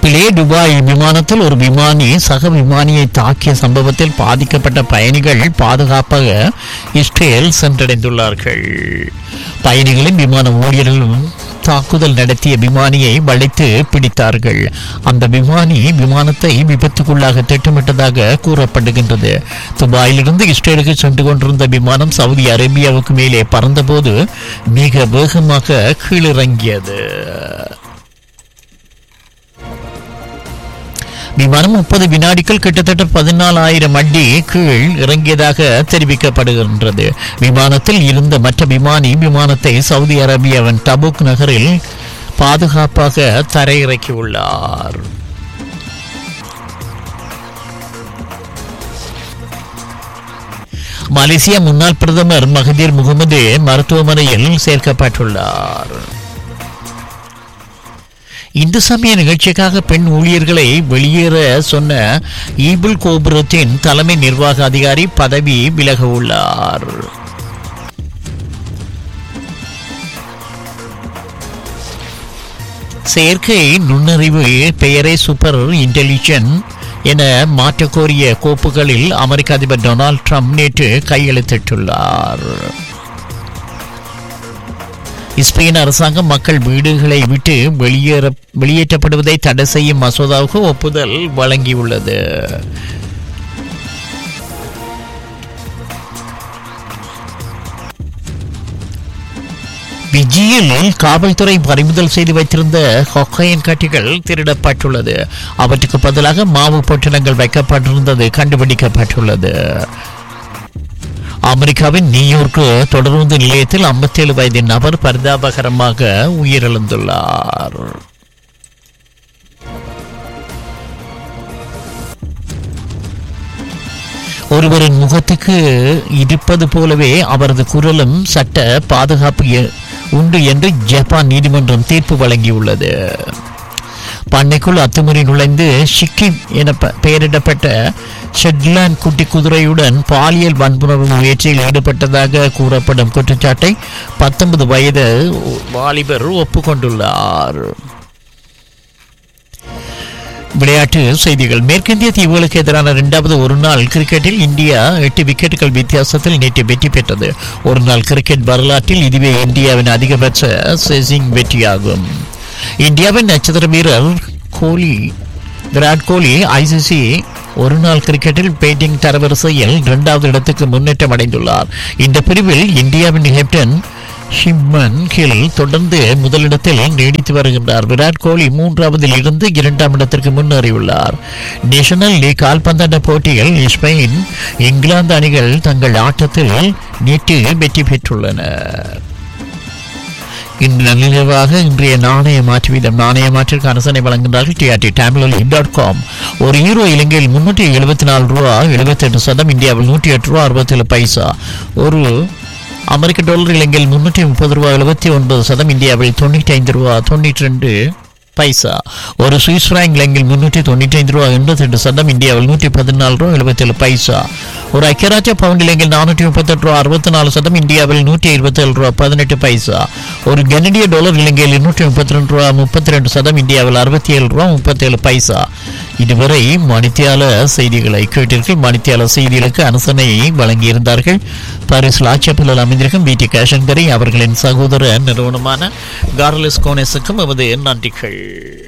play Dubai விமானத்தில் ஒரு விமானி சக விமானியை தாக்கிய சம்பவத்தில் பாதிக்கப்பட்ட பயணிகள் பாதுகாப்பாக இஸ்ரேல் சென்றடைந்துள்ளார்கள் பயணிகளும் விமான ஊழியர்களும் தாக்குதல் நடத்திய விமானியை வளைத்து பிடித்தார்கள் அந்த விமானி விமானத்தை விபத்துக்குள்ளாக திட்டமிட்டதாக கூறப்படுகின்றது துபாயிலிருந்து இஸ்ரேலுக்கு சென்று கொண்டிருந்த விமானம் சவுதி அரேபியாவுக்கு மேலே பறந்தபோது மிக வேகமாக கீழிறங்கியது விமானம் முப்பது வினாடிகள் கிட்டத்தட்ட பதினாலாயிரம் அடி கீழ் இறங்கியதாக தெரிவிக்கப்படுகின்றது விமானத்தில் இருந்த மற்ற விமானி விமானத்தை சவுதி அரேபியாவின் தபுக் நகரில் பாதுகாப்பாக தரையிறக்கியுள்ளார் மலேசிய முன்னாள் பிரதமர் மகதீர் முகமது மருத்துவமனையில் சேர்க்கப்பட்டுள்ளார் இந்து சமய நிகழ்ச்சிக்காக பெண் ஊழியர்களை வெளியேற சொன்ன ஈபிள் கோபுரத்தின் தலைமை நிர்வாக அதிகாரி பதவி விலக உள்ளார் செயற்கை நுண்ணறிவு பெயரை சூப்பர் இன்டெலிஜென்ட் என மாற்றக் கோரிய கோப்புகளில் அமெரிக்க அதிபர் டொனால்ட் ட்ரம்ப் நேற்று கையெழுத்திட்டுள்ளார் ஸ்பெயின் அரசாங்கம் மக்கள் வீடுகளை விட்டு வெளியேற வெளியேற்றப்படுவதை தடை செய்யும் மசோதாவுக்கு ஒப்புதல் வழங்கியுள்ளது விஜயில் காவல்துறை பறிமுதல் செய்து வைத்திருந்த கொக்கையின் கட்டிகள் திருடப்பட்டுள்ளது அவற்றுக்கு பதிலாக மாவு பொட்டலங்கள் வைக்கப்பட்டிருந்தது கண்டுபிடிக்கப்பட்டுள்ளது அமெரிக்காவின் நியூயார்க் தொடர்ந்து நிலையத்தில் 57 வயது நபர் பரிதாபகரமாக உயிரிழந்துள்ளார் ஒருவரின் முகத்துக்கு இருப்பது போலவே அவரது குரலும் சட்ட பாதுகாப்பு எ- உண்டு என்று ஜப்பான் நீதிமன்றம் தீர்ப்பு வழங்கியுள்ளது பண்ணைக்குள் அத்துமீறி நுழைந்து ஷிக்கிம் என ப- பெயரிடப்பட்ட ஷெட்லாண்ட் குட்டி குதிரையுடன் பாலியல் வன்புணர்வு முயற்சியில் ஈடுபட்டதாக கூறப்படும் குற்றச்சாட்டை பத்தொன்பது வயது வாலிபர் ஒப்புக்கொண்டுள்ளார் விளையாட்டு செய்திகள் மேற்கிந்திய தீவுகளுக்கு எதிரான இரண்டாவது ஒருநாள் கிரிக்கெட்டில் இந்தியா எட்டு விக்கெட்டுகள் வித்தியாசத்தில் நேற்று வெற்றி பெற்றது ஒருநாள் கிரிக்கெட் வரலாற்றில் இதுவே இந்தியாவின் அதிகபட்ச சேசிங் வெற்றியாகும் இந்தியாவின் நட்சத்திர வீரர் கோலி விராட் கோலி ஐசிசி ஒருநாள் கிரிக்கெட்டில் பேட்டிங் தரவரிசையில் இரண்டாவது இடத்துக்கு முன்னேற்றம் அடைந்துள்ளார் இந்த பிரிவில் இந்தியாவின் கேப்டன் ஷிம்மன் கில் தொடர்ந்து முதலிடத்தில் நீடித்து வருகின்றார் விராட் கோலி மூன்றாவதில் இருந்து இரண்டாம் இடத்திற்கு முன்னேறியுள்ளார் நேஷனல் லீக் கால்பந்தாட்ட போட்டியில் ஸ்பெயின் இங்கிலாந்து அணிகள் தங்கள் ஆட்டத்தில் நேற்று வெற்றி பெற்றுள்ளன இன்று நினைவாக இன்றைய நாணய மாற்று வீதம் நாணய மாற்றிற்கு அரசனை வழங்குகிறார்கள் டிஆர்டி டேம்லல் டாட் காம் ஒரு ஹீரோ இலங்கையில் முன்னூற்றி எழுபத்தி நாலு ரூபா எழுபத்தெட்டு சதம் இந்தியாவில் நூற்றி எட்டு ரூபா அறுபத்தேழு பைசா ஒரு அமெரிக்க டாலர் இலங்கையில் முன்னூற்றி முப்பது ரூபா எழுபத்தி ஒன்பது சதம் இந்தியாவில் தொண்ணூற்றி ஐந்து ரூபா தொண்ணூற்றி ரெண்டு பைசா ஒரு சுவிஸ் ஃப்ராங்க் இலங்கையில் முன்னூற்றி தொண்ணூற்றி ஐந்து ரூபா எண்பத்தி ரெண்டு சதம் இந்தியாவில் நூற்றி பதினாலு ரூபா எழுபத்தேழு பைசா ஒரு ஐக்கியராஜ்ய பவுண்ட் இலங்கையில் நானூற்றி முப்பத்தெட்டு ரூபா அறுபத்தி நாலு சதம் இந்தியாவில் நூற்றி இருபத்தேழு ரூபா பதினெட்டு பைசா ஒரு கனடிய டாலர் இலங்கையில் இருநூற்றி முப்பத்தி ரெண்டு ரூபா முப்பத்தி ரெண்டு சதம் இந்தியாவில் அறுபத்தி ஏழு ரூபா முப்பத்தேழு பைசா இதுவரை மணித்தியால செய்திகளை கேட்டீர்கள் மணித்தியால செய்திகளுக்கு அனுசனை வழங்கியிருந்தார்கள் பாரிஸ் லாச்சப்பில் அமைந்திருக்கும் வி டி கேஷன்கரி அவர்களின் சகோதர நிறுவனமான கார்லஸ் கோனேஸுக்கும் எமது நன்றிகள்